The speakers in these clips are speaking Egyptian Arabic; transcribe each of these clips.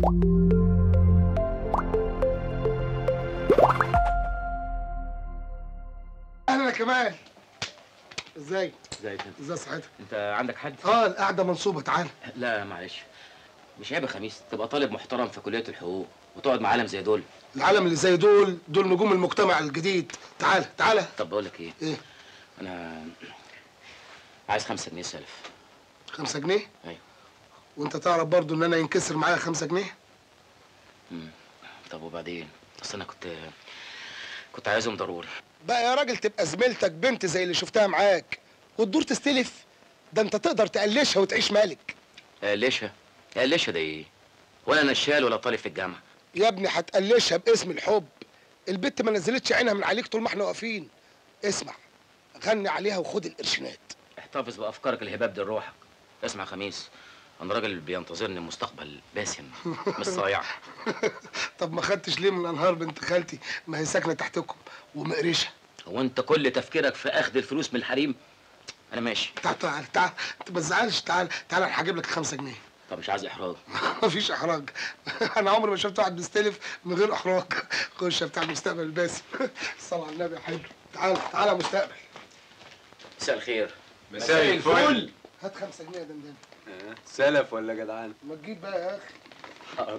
اهلا يا كمال ازاي ازيك انت ازاي صحتك انت عندك حد اه القعده منصوبه تعال لا معلش مش عيب يا خميس تبقى طالب محترم في كليه الحقوق وتقعد مع عالم زي دول العالم اللي زي دول دول نجوم المجتمع الجديد تعال تعال طب بقول لك ايه ايه انا عايز خمسة جنيه سلف خمسة جنيه ايوه وانت تعرف برضو ان انا ينكسر معايا خمسة جنيه مم. طب وبعدين اصل انا كنت كنت عايزهم ضروري بقى يا راجل تبقى زميلتك بنت زي اللي شفتها معاك وتدور تستلف ده انت تقدر تقلشها وتعيش مالك قلشها قلشها ده ايه ولا نشال ولا طالب في الجامعه يا ابني هتقلشها باسم الحب البت ما نزلتش عينها من عليك طول ما احنا واقفين اسمع غني عليها وخد القرشينات احتفظ بافكارك الهباب دي لروحك اسمع يا خميس انا راجل بينتظرني مستقبل باسم مش صايع طب ما خدتش ليه من الانهار بنت خالتي ما هي ساكنه تحتكم ومقرشه هو انت كل تفكيرك في اخذ الفلوس من الحريم انا ماشي تعال تعال تعال انت ما تزعلش تعال تعال انا هجيب لك خمسة جنيه طب مش عايز احراج مفيش احراج انا عمري ما شفت واحد بيستلف من غير احراج خش يا بتاع المستقبل الباسم صل على النبي يا حلو تعال تعال يا مستقبل مساء الخير مساء الفل هات خمسة جنيه يا دندان سلف ولا جدعان ما تجيب بقى يا اخي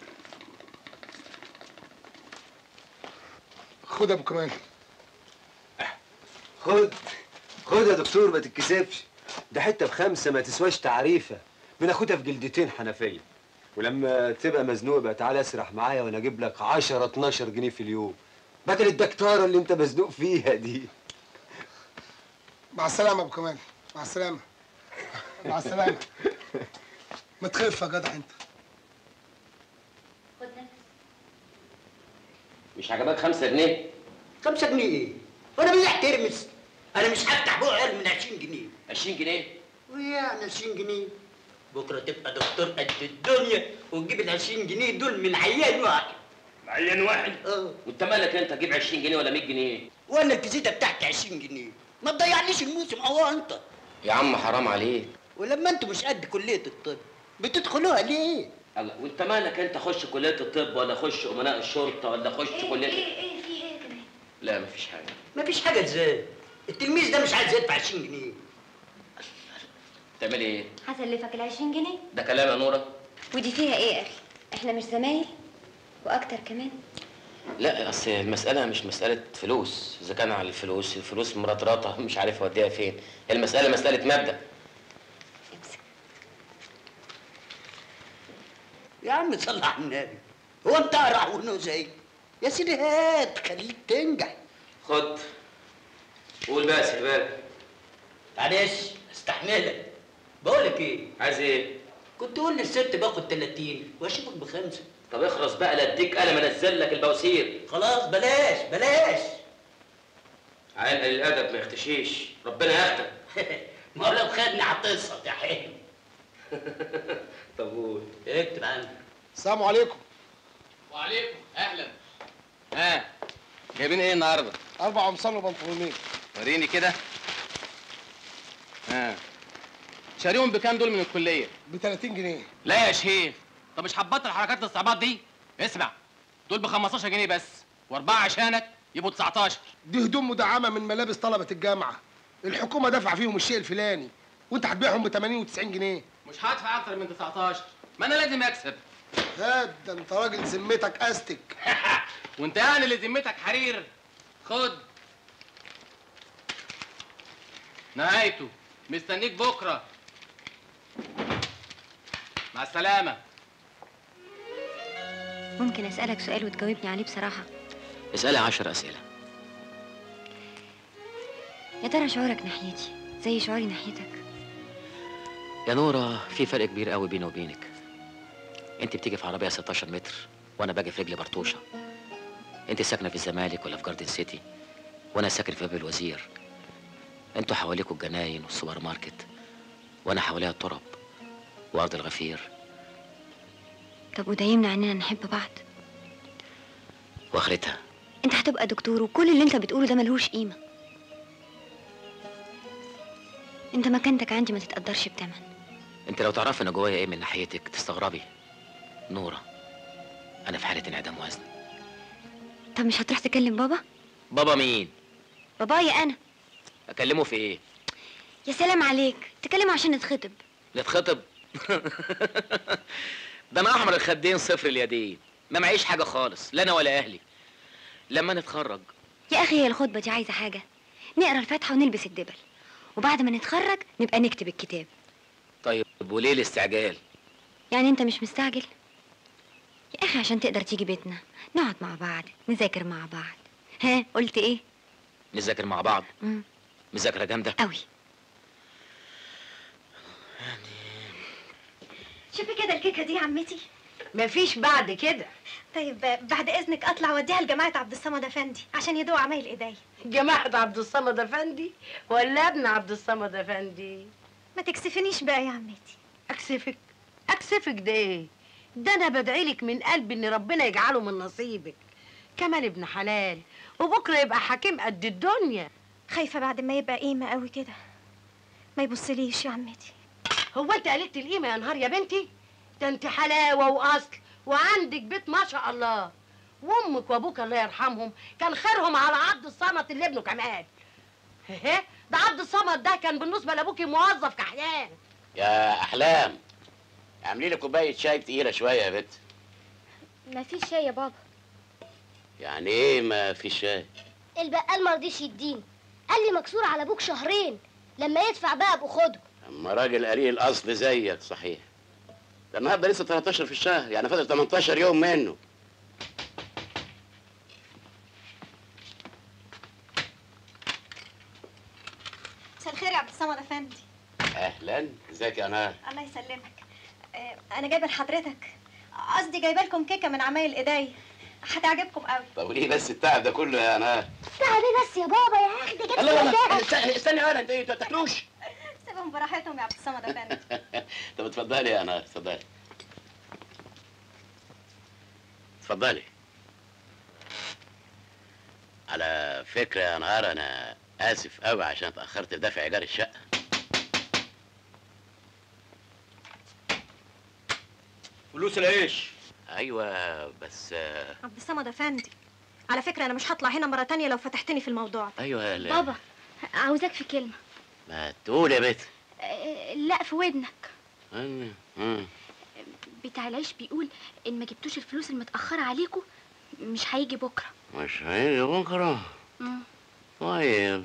خد يا ابو كمال خد خد يا دكتور ما تتكسفش ده حته بخمسه ما تسواش تعريفه بناخدها في جلدتين حنفيه ولما تبقى مزنوق بقى تعالى اسرح معايا وانا اجيب لك 10 12 جنيه في اليوم بدل الدكتوره اللي انت مزنوق فيها دي مع السلامه يا ابو كمال مع السلامه مع السلامه ما تخف يا جدع انت مش عجبك خمسة جنيه خمسة جنيه ايه؟ وانا مين احترمس؟ انا مش هفتح بقى اقل من 20 جنيه 20 جنيه ويعني 20 جنيه بكره تبقى دكتور قد الدنيا وتجيب ال 20 جنيه دول من عيان واحد عيان واحد اه وانت مالك انت تجيب 20 جنيه ولا 100 جنيه وانا الفيزيتا بتاعتي 20 جنيه ما تضيعليش الموسم اهو انت يا عم حرام عليك ولما انتوا مش قد كليه الطب بتدخلوها ليه؟ الله وانت مالك انت خش كليه الطب ولا خش امناء الشرطه ولا خش كليه ايه في ايه كمان لا مفيش حاجه مفيش حاجه ازاي؟ التلميذ ده مش عايز يدفع 20 جنيه تعمل ايه هسلفك ال 20 جنيه ده كلام يا نوره ودي فيها ايه يا اخي احنا مش زمايل واكتر كمان لا اصل المساله مش مساله فلوس اذا كان على الفلوس الفلوس مرطرطه مش عارف اوديها فين المساله مساله مبدا امسك يا عم صل على النبي هو انت قرع ونوزي يا سيدي هات خليك تنجح خد قول بس يا باب معلش استحملك بقولك ايه عايز ايه كنت تقول للست باخد 30 واشوفك بخمسه طب اخرس بقى لا اديك قلم انزل لك البواسير خلاص بلاش بلاش عيل قليل الادب ما يختشيش ربنا ياخدك ما هو لو خدني هتصل يا حلو طب قول اكتب عندك السلام عليكم وعليكم اهلا ها جايبين ايه النهارده اربع قمصان وبنطلونين وريني كده ها شاريهم بكام دول من الكليه ب 30 جنيه لا يا شيخ طب مش هتبطل حركات الاستعباط دي اسمع دول ب 15 جنيه بس واربعه عشانك يبقوا 19 دي هدوم مدعمه من ملابس طلبه الجامعه الحكومه دافعه فيهم الشيء الفلاني وانت هتبيعهم ب 80 و90 جنيه مش هدفع اكتر من 19 ما انا لازم اكسب هات ده انت راجل ذمتك استك وانت يعني اللي ذمتك حرير خد نهايته مستنيك بكره مع السلامه ممكن اسالك سؤال وتجاوبني عليه بصراحه اسالي عشر اسئله يا ترى شعورك ناحيتي زي شعوري ناحيتك يا نوره في فرق كبير قوي بيني وبينك انت بتيجي في عربيه 16 متر وانا باجي في رجلي برطوشه انت ساكنه في الزمالك ولا في جاردن سيتي وانا ساكن في باب الوزير انتوا حواليكوا الجناين والسوبر ماركت وانا حواليها التراب وارض الغفير طب وده يمنع اننا نحب بعض واخرتها انت هتبقى دكتور وكل اللي انت بتقوله ده ملهوش قيمه انت مكانتك عندي ما تتقدرش بتمن انت لو تعرفي انا جوايا ايه من ناحيتك تستغربي نوره انا في حاله انعدام وزن طب مش هتروح تكلم بابا بابا مين بابايا انا اكلمه في ايه يا سلام عليك تكلمه عشان نتخطب نتخطب ده انا احمر الخدين صفر اليدين ما معيش حاجه خالص لا انا ولا اهلي لما نتخرج يا اخي هي الخطبه دي عايزه حاجه نقرا الفاتحه ونلبس الدبل وبعد ما نتخرج نبقى نكتب الكتاب طيب وليه الاستعجال يعني انت مش مستعجل يا اخي عشان تقدر تيجي بيتنا نقعد مع بعض نذاكر مع بعض ها قلت ايه نذاكر مع بعض مم. مذاكره جامده قوي شوفي كده الكيكه دي يا عمتي مفيش بعد كده طيب بعد اذنك اطلع اوديها لجماعه عبد الصمد افندي عشان يدوق عمايل ايديا جماعة عبد الصمد افندي ولا ابن عبد الصمد افندي ما تكسفنيش بقى يا عمتي اكسفك اكسفك ده ايه ده انا بدعيلك من قلبي ان ربنا يجعله من نصيبك كمال ابن حلال وبكره يبقى حكيم قد الدنيا خايفه بعد ما يبقى قيمه قوي كده ما يبصليش يا عمتي هو انت قلت القيمه يا نهار يا بنتي ده انت حلاوه واصل وعندك بيت ما شاء الله وامك وابوك الله يرحمهم كان خيرهم على عبد الصمد اللي ابنه كمال هه ده عبد الصمد ده كان بالنسبه لابوكي موظف كحيان يا احلام اعملي لي كوبايه شاي تقيله شويه يا بت ما فيش شاي يا بابا يعني ايه ما في شاي البقال ما رضيش يديني قال لي مكسور على ابوك شهرين لما يدفع بقى ابو خده اما راجل قليل الاصل زيك صحيح ده النهارده لسه 13 في الشهر يعني فاضل 18 يوم منه مساء الخير يا عبد الصمد افندي اهلا ازيك يا نهار الله يسلمك آه، انا جايبه لحضرتك قصدي جايبه لكم كيكه من عمايل ايديا هتعجبكم قوي طب وليه بس التعب ده كله يا نهار تعب ايه بس يا بابا يا اخي ده جت لا لا لا في استني استني يا انت ايه انت تاكلوش سيبهم براحتهم يا عبد الصمد افندي طب اتفضلي يا نهار اتفضلي اتفضلي على فكرة يا نهار أنا آسف أوي عشان اتأخرت في دفع إيجار الشقة فلوس العيش أيوة بس آه، عبد الصمد افندي على فكره انا مش هطلع هنا مره تانية لو فتحتني في الموضوع أيوة لا بابا عاوزاك في كلمه ما تقول يا بت آه، لا في ودنك مم، مم. بتاع العيش بيقول ان ما جبتوش الفلوس المتاخره عليكم مش هيجي بكره مش هيجي بكرة مم. طيب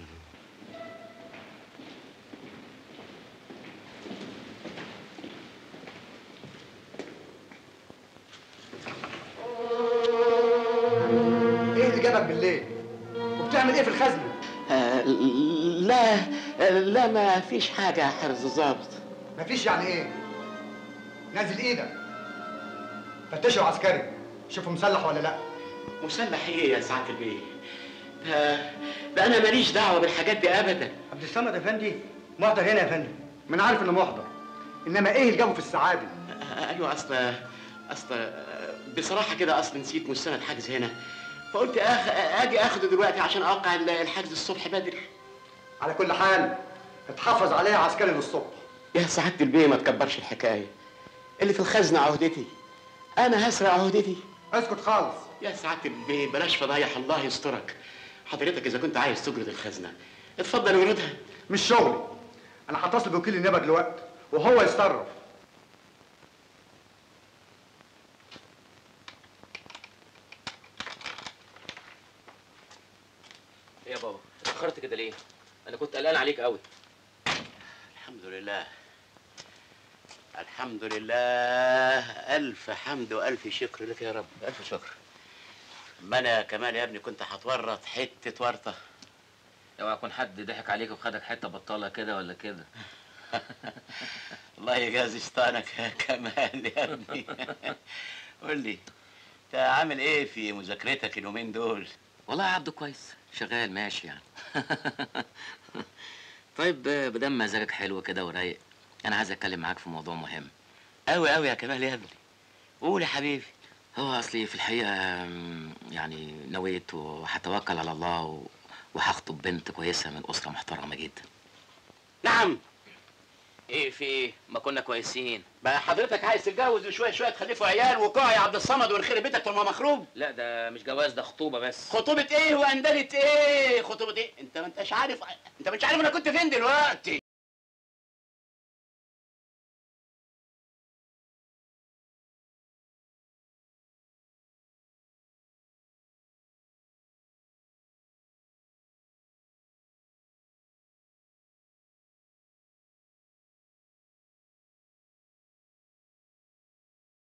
ايه اللي جابك بالليل وبتعمل ايه في الخزنه آه، لا لا ما فيش حاجة يا حرز الظابط مفيش يعني ايه نازل ايدك فتشوا عسكري شوفوا مسلح ولا لا مسلح ايه يا سعادة البيه؟ ده, ده انا ماليش دعوة بالحاجات دي ابدا عبد الصمد افندي محضر هنا يا فندم ما انا عارف انه محضر انما ايه اللي جابه في السعاده آه، ايوه اصل اصل آه، بصراحة كده اصل نسيت مستند حجز هنا فقلت أخ... اجي اخده دلوقتي عشان اوقع ال- الحجز الصبح بدري على كل حال اتحفظ عليها عسكري للصبح يا سعادة البيه ما تكبرش الحكاية اللي في الخزنة عهدتي انا هسرق عهدتي اسكت خالص يا سعادة البيه بلاش فضايح الله يسترك حضرتك اذا كنت عايز تجرد الخزنة اتفضل اجردها مش شغلي انا هتصل بوكيل النيابه دلوقتي وهو يتصرف ايه يا بابا اتاخرت كده ليه انا كنت قلقان عليك قوي الحمد لله الحمد لله ألف حمد وألف شكر لك يا رب ألف شكر ما أنا كمان يا ابني كنت هتورط حتة ورطة اوعى يكون حد ضحك عليك وخدك حته بطاله كده ولا كده الله يجازي شيطانك يا كمال يا ابني قول لي أنت عامل إيه في مذاكرتك اليومين دول؟ والله يا عبده كويس شغال ماشي يعني طيب آه، بدل مزاجك حلو كده ورايق انا عايز اتكلم معاك في موضوع مهم أوي أوي يا كمال يا ابني قول يا حبيبي هو اصلي في الحقيقه آم، يعني نويت وهتوكل على الله و... وهخطب بنت كويسه من اسره محترمه جدا نعم ايه في ايه ما كنا كويسين بقى حضرتك عايز تتجوز وشويه شويه تخلفوا عيال وقع يا عبد الصمد ونخرب بيتك طول ما مخروب لا ده مش جواز ده خطوبه بس خطوبه ايه واندلت ايه خطوبه ايه انت ما انتش عارف انت مش عارف انا كنت فين دلوقتي